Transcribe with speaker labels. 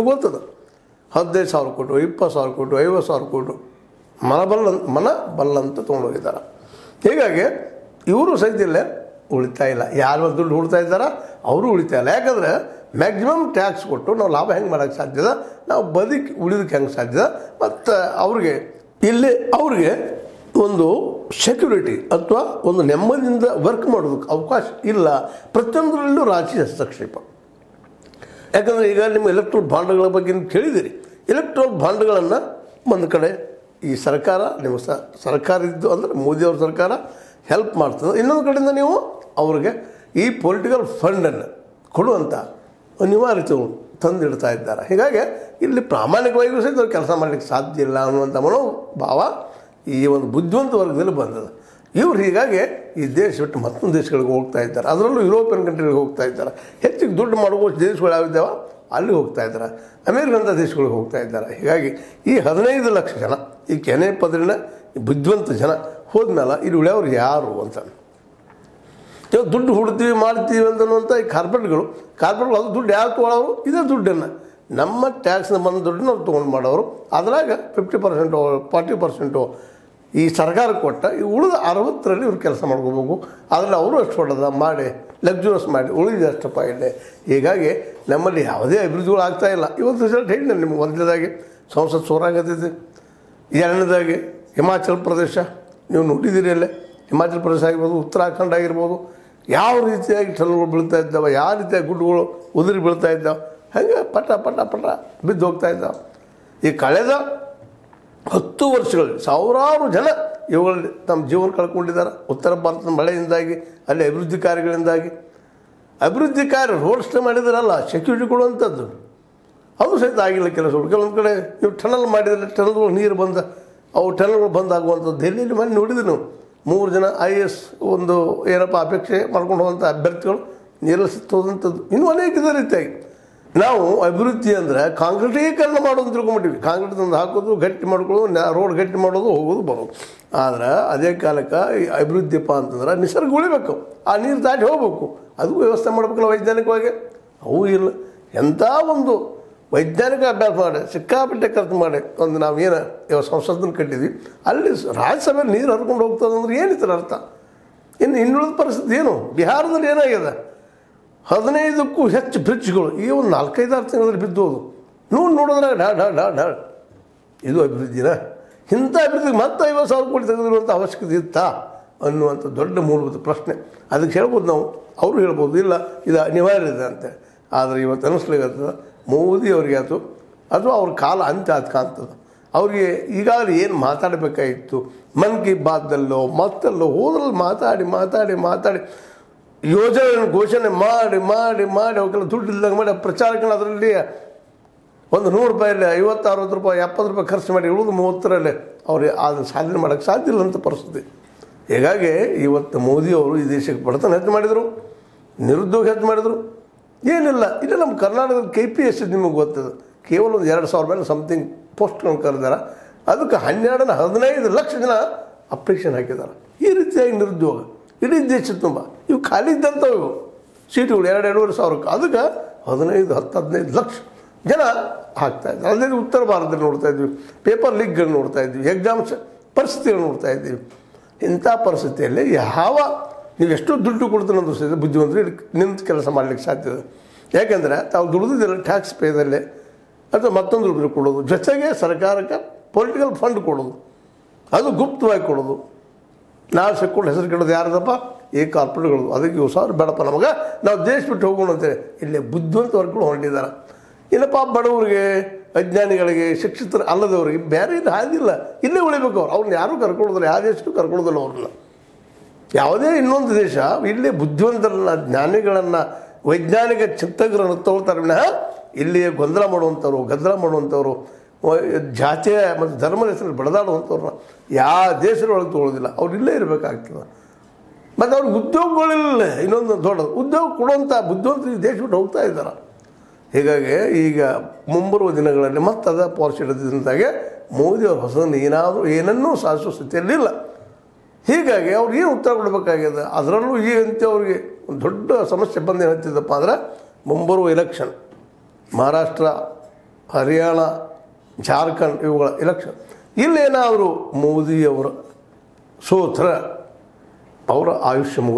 Speaker 1: ಗೊತ್ತದ ಹದಿನೈದು ಸಾವಿರ ಕೊಟ್ಟು ಇಪ್ಪತ್ತು ಸಾವಿರ ಕೊಟ್ಟು ಐವತ್ತು ಸಾವಿರ ಕೊಟ್ಟು ಮನ ಬಲ್ಲ ಮನ ಬಲ್ಲಂತ ತೊಗೊಂಡೋಗಿದ್ದಾರೆ ಹೀಗಾಗಿ ಇವರು ಸಹಿತ ಇಲ್ಲೇ ಉಳಿತಾಯ ಇಲ್ಲ ಯಾರು ದುಡ್ಡು ಹುಡ್ತಾ ಇದ್ದಾರ ಅವರು ಉಳಿತಾಯ ಇಲ್ಲ ಯಾಕಂದ್ರೆ ಮ್ಯಾಕ್ಸಿಮಮ್ ಟ್ಯಾಕ್ಸ್ ಕೊಟ್ಟು ನಾವು ಲಾಭ ಹೆಂಗೆ ಮಾಡೋಕ್ಕೆ ಸಾಧ್ಯದ ನಾವು ಬದುಕಿ ಉಳಿದಕ್ಕೆ ಹೆಂಗೆ ಸಾಧ್ಯದ ಮತ್ತು ಅವ್ರಿಗೆ ಇಲ್ಲಿ ಅವ್ರಿಗೆ ಒಂದು ಸೆಕ್ಯೂರಿಟಿ ಅಥವಾ ಒಂದು ನೆಮ್ಮದಿಯಿಂದ ವರ್ಕ್ ಮಾಡೋದಕ್ಕೆ ಅವಕಾಶ ಇಲ್ಲ ಪ್ರತಿಯೊಂದರಲ್ಲೂ ರಾಜಕೀಯ ಹಸ್ತಕ್ಷೇಪ ಯಾಕಂದರೆ ಈಗ ನಿಮ್ಮ ಎಲೆಕ್ಟ್ರೋಲ್ ಬಾಂಡ್ಗಳ ಬಗ್ಗೆ ನೀವು ಕೇಳಿದಿರಿ ಎಲೆಕ್ಟ್ರೋಲ್ ಬಾಂಡ್ಗಳನ್ನು ಒಂದು ಕಡೆ ಈ ಸರ್ಕಾರ ನಿಮ್ಮ ಸ ಸರ್ಕಾರ ಇದ್ದು ಅಂದರೆ ಮೋದಿಯವ್ರ ಸರ್ಕಾರ ಹೆಲ್ಪ್ ಮಾಡ್ತದೆ ಇನ್ನೊಂದು ಕಡೆಯಿಂದ ನೀವು ಅವ್ರಿಗೆ ಈ ಪೊಲಿಟಿಕಲ್ ಫಂಡನ್ನು ಕೊಡುವಂಥ ಅನಿವಾರ್ಯತೆಗಳು ತಂದಿಡ್ತಾ ಇದ್ದಾರೆ ಹೀಗಾಗಿ ಇಲ್ಲಿ ಪ್ರಾಮಾಣಿಕವಾಗಿಯೂ ಸಹಿತ ಅವ್ರು ಕೆಲಸ ಮಾಡಲಿಕ್ಕೆ ಸಾಧ್ಯ ಇಲ್ಲ ಅನ್ನುವಂಥ ಮನೋಭಾವ ಈ ಒಂದು ಬುದ್ಧಿವಂತ ವರ್ಗದಲ್ಲಿ ಬಂದದ ಇವ್ರು ಹೀಗಾಗಿ ಈ ದೇಶ ಬಿಟ್ಟು ಮತ್ತೊಂದು ದೇಶಗಳಿಗೆ ಹೋಗ್ತಾ ಇದ್ದಾರೆ ಅದರಲ್ಲೂ ಯುರೋಪಿಯನ್ ಕಂಟ್ರಿಗೆ ಹೋಗ್ತಾ ಇದ್ದಾರೆ ಹೆಚ್ಚಿಗೆ ದುಡ್ಡು ಮಾಡುವಷ್ಟು ದೇಶಗಳು ಯಾವಿದ್ದಾವ ಅಲ್ಲಿ ಹೋಗ್ತಾ ಇದ್ದಾರೆ ಅಮೇರಿಕಂಥ ದೇಶಗಳಿಗೆ ಹೋಗ್ತಾ ಇದ್ದಾರೆ ಹೀಗಾಗಿ ಈ ಹದಿನೈದು ಲಕ್ಷ ಜನ ಈ ಕೆನೆ ಪದರಿನ ಈ ಬುದ್ಧಿವಂತ ಜನ ಹೋದ್ಮೇಲೆ ಇಲ್ಲಿ ಉಳಿಯೋರು ಯಾರು ಅಂತ ಇವಾಗ ದುಡ್ಡು ಹುಡ್ತೀವಿ ಮಾಡ್ತೀವಿ ಅಂತನ್ನುವಂಥ ಈ ಕಾರ್ಪೊರೇಟ್ಗಳು ಕಾರ್ಪೊರೇಟ್ಗಳು ಅದು ದುಡ್ಡು ಯಾರು ತೊಗೊಳೋರು ಇದೇ ದುಡ್ಡನ್ನು ನಮ್ಮ ಟ್ಯಾಕ್ಸ್ನ ಬಂದ ದುಡ್ಡನ್ನ ಅವ್ರು ತೊಗೊಂಡು ಮಾಡೋರು ಅದ್ರಾಗ ಫಿಫ್ಟಿ ಪರ್ಸೆಂಟು ಫಾರ್ಟಿ ಪರ್ಸೆಂಟು ಈ ಸರ್ಕಾರ ಕೊಟ್ಟ ಈ ಉಳಿದ ಅರವತ್ತರಲ್ಲಿ ಇವ್ರು ಕೆಲಸ ಮಾಡ್ಕೋಬೇಕು ಅದರಲ್ಲಿ ಅವರು ಅಷ್ಟು ಹೊಡೆದ ಮಾಡಿ ಲಕ್ಸುರಸ್ ಮಾಡಿ ಉಳಿದ ಅಷ್ಟಪ್ಪ ಇಲ್ಲಿ ಹೀಗಾಗಿ ನಮ್ಮಲ್ಲಿ ಯಾವುದೇ ಅಭಿವೃದ್ಧಿಗಳು ಆಗ್ತಾ ಇಲ್ಲ ಇವತ್ತು ರಿಸಲ್ಟ್ ಹೇಳಿ ನಾನು ನಿಮ್ಗೆ ಮೊದಲನೇದಾಗಿ ಸಂಸತ್ ಸೋರಾಗತ್ತೈತಿ ಎರಡನೇದಾಗಿ ಹಿಮಾಚಲ ಪ್ರದೇಶ ನೀವು ನೋಡಿದ್ದೀರಿ ಅಲ್ಲೇ ಹಿಮಾಚಲ ಪ್ರದೇಶ ಆಗಿರ್ಬೋದು ಉತ್ತರಾಖಂಡ ಆಗಿರ್ಬೋದು ಯಾವ ರೀತಿಯಾಗಿ ಟನಲ್ಗಳು ಬೀಳ್ತಾ ಇದ್ದಾವೆ ಯಾವ ರೀತಿಯಾಗಿ ಗುಡ್ಡುಗಳು ಉದುರಿ ಬೀಳ್ತಾ ಇದ್ದಾವೆ ಹಾಗೆ ಪಟ ಪಟ ಪಟ ಬಿದ್ದು ಹೋಗ್ತಾ ಇದ್ದಾವೆ ಈ ಕಳೆದ ಹತ್ತು ವರ್ಷಗಳಲ್ಲಿ ಸಾವಿರಾರು ಜನ ಇವುಗಳಲ್ಲಿ ತಮ್ಮ ಜೀವನ ಕಳ್ಕೊಂಡಿದ್ದಾರೆ ಉತ್ತರ ಭಾರತದ ಮಳೆಯಿಂದಾಗಿ ಅಲ್ಲಿ ಅಭಿವೃದ್ಧಿ ಕಾರ್ಯಗಳಿಂದಾಗಿ ಅಭಿವೃದ್ಧಿ ಕಾರ್ಯ ರೋಡ್ ಸ್ಟೇ ಮಾಡಿದಾರಲ್ಲ ಸೆಕ್ಯೂರಿಟಿ ಕೊಡುವಂಥದ್ದು ಅದು ಸಹಿತ ಆಗಿಲ್ಲ ಕೆಲಸಗಳು ಕೆಲವೊಂದು ಕಡೆ ನೀವು ಟನಲ್ ಮಾಡಿದರೆ ಟನಲ್ಗಳು ನೀರು ಬಂದ ಅವು ಟನಲ್ಗಳು ಬಂದಾಗುವಂಥದ್ದು ದೆಹಲಿಯಲ್ಲಿ ಮನೆ ನೋಡಿದ್ವಿ ನಾವು ಮೂರು ಜನ ಐ ಎಸ್ ಒಂದು ಏನಪ್ಪ ಅಪೇಕ್ಷೆ ಮಾಡ್ಕೊಂಡು ಹೋದಂಥ ಅಭ್ಯರ್ಥಿಗಳು ನೀರಲ್ಲಿ ಸಿತ್ತೋದಂಥದ್ದು ಇನ್ನೂ ಅನೇಕ ಇದೇ ರೀತಿಯಾಗಿ ನಾವು ಅಭಿವೃದ್ಧಿ ಅಂದರೆ ಕಾಂಕ್ರೀಟೀಕರಣ ಮಾಡೋದು ತಿಳ್ಕೊಂಬಿಟ್ಟಿವಿ ಕಾಂಕ್ರೀಟ್ ತಂದು ಹಾಕೋದು ಗಟ್ಟಿ ಮಾಡ್ಕೊಳ್ಳೋದು ನ್ಯಾ- ರೋಡ್ ಗಟ್ಟಿ ಮಾಡೋದು ಹೋಗೋದು ಬರೋದು ಆದ್ರೆ ಅದೇ ಕಾಲಕ್ಕೆ ಈ ಅಭಿವೃದ್ಧಿಪ್ಪ ಅಂತಂದ್ರೆ ನಿಸರ್ಗ ಉಳಿಬೇಕು ಆ ನೀರು ದಾಟಿ ಹೋಗ್ಬೇಕು ಅದಕ್ಕೂ ವ್ಯವಸ್ಥೆ ಮಾಡ್ಬೇಕಲ್ಲ ವೈಜ್ಞಾನಿಕವಾಗಿ ಅವು ಇಲ್ಲ ಎಂಥ ಒಂದು ವೈಜ್ಞಾನಿಕ ಅಭ್ಯಾಸ ಮಾಡಿ ಸಿಕ್ಕಾಪಟ್ಟೆ ಖರ್ಚು ಮಾಡಿ ಒಂದು ನಾವು ಏನು ಇವಾಗ ಸಂಸದನ್ನು ಕಟ್ಟಿದ್ವಿ ಅಲ್ಲಿ ರಾಜ್ಯಸಭೆಯಲ್ಲಿ ನೀರು ಹರ್ಕೊಂಡು ಹೋಗ್ತದೆ ಅಂದ್ರೆ ಏನಿತ್ತು ಅರ್ಥ ಇನ್ನು ಇನ್ನುಳಿದ ಪರಿಸ್ಥಿತಿ ಏನು ಬಿಹಾರದಲ್ಲಿ ಏನಾಗಿದೆ ಹದಿನೈದಕ್ಕೂ ಹೆಚ್ಚು ಬ್ರಿಡ್ಜ್ಗಳು ಈ ಒಂದು ನಾಲ್ಕೈದಾರು ತಿಂಗಳಲ್ಲಿ ಬಿದ್ದೋದು ನೋಡಿ ನೋಡಿದ್ರೆ ಡಾ ಡಾ ಡಾ ಡಾ ಇದು ಅಭಿವೃದ್ಧಿನ ಇಂಥ ಅಭಿವೃದ್ಧಿಗೆ ಮತ್ತೆ ಐವತ್ತು ಸಾವಿರ ಕೋಟಿ ತೆಗೆದಿರುವಂಥ ಅವಶ್ಯಕತೆ ಇತ್ತಾ ಅನ್ನುವಂಥ ದೊಡ್ಡ ಮೂಲಭೂತ ಪ್ರಶ್ನೆ ಅದಕ್ಕೆ ಹೇಳ್ಬೋದು ನಾವು ಅವರು ಹೇಳ್ಬೋದು ಇಲ್ಲ ಇದು ಅನಿವಾರ್ಯ ಇದೆ ಅಂತ ಆದರೆ ಇವತ್ತು ಅನ್ನಿಸ್ಲಿಕ್ಕೆ ಮೋದಿ ಅವ್ರಿಗೆ ಆಯ್ತು ಅದು ಅವ್ರ ಕಾಲ ಅಂತ್ಯ ಆದ ಕಾಣ್ತದೆ ಅವ್ರಿಗೆ ಈಗಾಗಲೇ ಏನು ಮಾತಾಡಬೇಕಾಗಿತ್ತು ಮನ್ ಕಿ ಬಾತ್ದಲ್ಲೋ ಮತ್ತಲ್ಲೋ ಹೋದ್ರಲ್ಲಿ ಮಾತಾಡಿ ಮಾತಾಡಿ ಮಾತಾಡಿ ಯೋಜನೆ ಘೋಷಣೆ ಮಾಡಿ ಮಾಡಿ ಮಾಡಿ ಅವಕ್ಕೆಲ್ಲ ದುಡ್ಡು ಇಲ್ದಂಗೆ ಮಾಡಿ ಪ್ರಚಾರಕ್ಕೆ ಅದರಲ್ಲಿ ಒಂದು ನೂರು ರೂಪಾಯಲ್ಲಿ ಐವತ್ತು ಅರವತ್ತು ರೂಪಾಯಿ ಎಪ್ಪತ್ತು ರೂಪಾಯಿ ಖರ್ಚು ಮಾಡಿ ಉಳಿದು ಮೂವತ್ತರಲ್ಲಿ ಅವ್ರಿಗೆ ಅದನ್ನು ಸಾಧನೆ ಮಾಡೋಕ್ಕೆ ಸಾಧ್ಯ ಇಲ್ಲ ಅಂತ ಪರಿಸ್ಥಿತಿ ಹೀಗಾಗಿ ಇವತ್ತು ಮೋದಿಯವರು ಈ ದೇಶಕ್ಕೆ ಬಡತನ ಹೆಚ್ಚು ಮಾಡಿದರು ನಿರುದ್ಯೋಗ ಹೆಚ್ಚು ಮಾಡಿದರು ಏನಿಲ್ಲ ಇಲ್ಲ ನಮ್ಮ ಕರ್ನಾಟಕದ ಕೆ ಪಿ ಎಸ್ ನಿಮಗೆ ಗೊತ್ತದ ಕೇವಲ ಒಂದು ಎರಡು ಸಾವಿರ ಮೇಲೆ ಸಮಥಿಂಗ್ ಪೋಸ್ಟ್ಗಳನ್ನು ಕರೆದಾರ ಅದಕ್ಕೆ ಹನ್ನೆರಡನ ಹದಿನೈದು ಲಕ್ಷ ಜನ ಅಪ್ಲಿಕೇಶನ್ ಹಾಕಿದ್ದಾರೆ ಈ ರೀತಿಯಾಗಿ ನಿರುದ್ಯೋಗ ಇಡೀ ದೇಶದ ತುಂಬ ಇವು ಖಾಲಿ ಇದ್ದಂಥವು ಇವು ಸೀಟುಗಳು ಎರಡು ಎರಡೂವರೆ ಸಾವಿರಕ್ಕೆ ಅದಕ್ಕೆ ಹದಿನೈದು ಹತ್ತು ಹದಿನೈದು ಲಕ್ಷ ಜನ ಹಾಕ್ತಾ ಇದ್ದಾರೆ ಅದೇ ಉತ್ತರ ಭಾರತದಲ್ಲಿ ನೋಡ್ತಾ ಇದ್ವಿ ಪೇಪರ್ ಲೀಕ್ಗಳು ನೋಡ್ತಾ ಇದ್ವಿ ಎಕ್ಸಾಮ್ಸ್ ಪರಿಸ್ಥಿತಿಗಳು ನೋಡ್ತಾ ಇದ್ದೀವಿ ಇಂಥ ಪರಿಸ್ಥಿತಿಯಲ್ಲಿ ಯಾವ ನೀವು ಎಷ್ಟು ದುಡ್ಡು ಕೊಡ್ತೀರ ಅನ್ನೋದು ಸಹಿತ ಬುದ್ಧಿವಂತರು ಇಲ್ಲಿ ನಿಂತು ಕೆಲಸ ಮಾಡಲಿಕ್ಕೆ ಸಾಧ್ಯ ಇದೆ ಯಾಕೆಂದರೆ ತಾವು ದುಡಿದಿಲ್ಲ ಟ್ಯಾಕ್ಸ್ ಪೇದಲ್ಲೇ ಅಥವಾ ಮತ್ತೊಂದು ರೂಪಾಯಿ ಕೊಡೋದು ಜೊತೆಗೆ ಸರ್ಕಾರಕ್ಕೆ ಪೊಲಿಟಿಕಲ್ ಫಂಡ್ ಕೊಡೋದು ಅದು ಗುಪ್ತವಾಗಿ ಕೊಡೋದು ನಾವು ಸಿಕ್ಕೊಂಡು ಹೆಸರು ಕೆಡೋದು ಯಾರದಪ್ಪ ಈ ಕಾರ್ಪೊರೇಟ್ಗಳು ಅದಕ್ಕೆ ಇವು ಸಾವಿರ ಬೇಡಪ್ಪ ನಮಗೆ ನಾವು ದೇಶ ಬಿಟ್ಟು ಹೋಗೋಣ ಅಂತೇಳಿ ಇಲ್ಲಿ ಬುದ್ಧಿವಂತ ವರ್ಗಗಳು ಹೊರಟಿದ್ದಾರೆ ಏನಪ್ಪ ಬಡವರಿಗೆ ಅಜ್ಞಾನಿಗಳಿಗೆ ಶಿಕ್ಷಿತರು ಅಲ್ಲದವರಿಗೆ ಬೇರೆ ಇದು ಹಾದಿಲ್ಲ ಇಲ್ಲೇ ಉಳಿಬೇಕು ಅವ್ರು ಅವ್ರನ್ನ ಯಾರೂ ಕರ್ಕೊಳ್ಳೋದಿಲ್ಲ ಯಾವ ದೇಶಕ್ಕೂ ಕರ್ಕೊಳ್ಳೋದಿಲ್ಲ ಅವ್ರನ್ನ ಯಾವುದೇ ಇನ್ನೊಂದು ದೇಶ ಇಲ್ಲೇ ಬುದ್ಧಿವಂತರನ್ನ ಜ್ಞಾನಿಗಳನ್ನು ವೈಜ್ಞಾನಿಕ ಚಿಂತಕರನ್ನು ತಗೊಳ್ತಾರೆ ವಿನಃ ಇಲ್ಲಿ ಗೊಂದಲ ಮಾಡುವಂಥವ್ರು ಗದ್ದಲ ಮಾಡುವಂಥವ್ರು ವ- ಜಾತಿಯ ಮತ್ತು ಧರ್ಮದ ಹೆಸರಲ್ಲಿ ಬಡದಾಡುವಂಥವ್ರನ್ನ ಯಾವ ದೇಶದೊಳಗೆ ತಗೊಳ್ಳೋದಿಲ್ಲ ಅವ್ರು ಇಲ್ಲೇ ಇರಬೇಕಾಗ್ತದೆ ಮತ್ತು ಅವ್ರಿಗೆ ಉದ್ಯೋಗಗಳಿಲ್ಲ ಇನ್ನೊಂದು ದೊಡ್ಡದು ಉದ್ಯೋಗ ಕೊಡುವಂಥ ಬುದ್ಧಿವಂತರು ಈ ದೇಶ ಬಿಟ್ಟು ಹೋಗ್ತಾ ಇದ್ದಾರೆ ಹೀಗಾಗಿ ಈಗ ಮುಂಬರುವ ದಿನಗಳಲ್ಲಿ ಮತ್ತೆ ಅದ ಪಾಲಿಸಿ ಹಿಡಿದಿಂದಾಗೆ ಮೋದಿ ಅವರು ಹೊಸದನ್ನು ಏನಾದರೂ ಏನನ್ನೂ ಸಾಧಿಸುವ ಸ್ಥಿತಿಯಲ್ಲಿಲ್ಲ ಹೀಗಾಗಿ ಅವ್ರು ಏನು ಉತ್ತರ ಕೊಡಬೇಕಾಗಿದೆ ಅದರಲ್ಲೂ ಈ ಅಂತ ಅವ್ರಿಗೆ ಒಂದು ದೊಡ್ಡ ಸಮಸ್ಯೆ ಬಂದು ಏನಂತಿದ್ದಪ್ಪ ಅಂದ್ರೆ ಮುಂಬರುವ ಎಲೆಕ್ಷನ್ ಮಹಾರಾಷ್ಟ್ರ ಹರಿಯಾಣ ಜಾರ್ಖಂಡ್ ಇವುಗಳ ಎಲೆಕ್ಷನ್ ಇಲ್ಲೇನಾದರೂ ಮೋದಿಯವರ ಸೋತ್ರ ಅವರ ಆಯುಷ್ಯ ಮುಗಿದು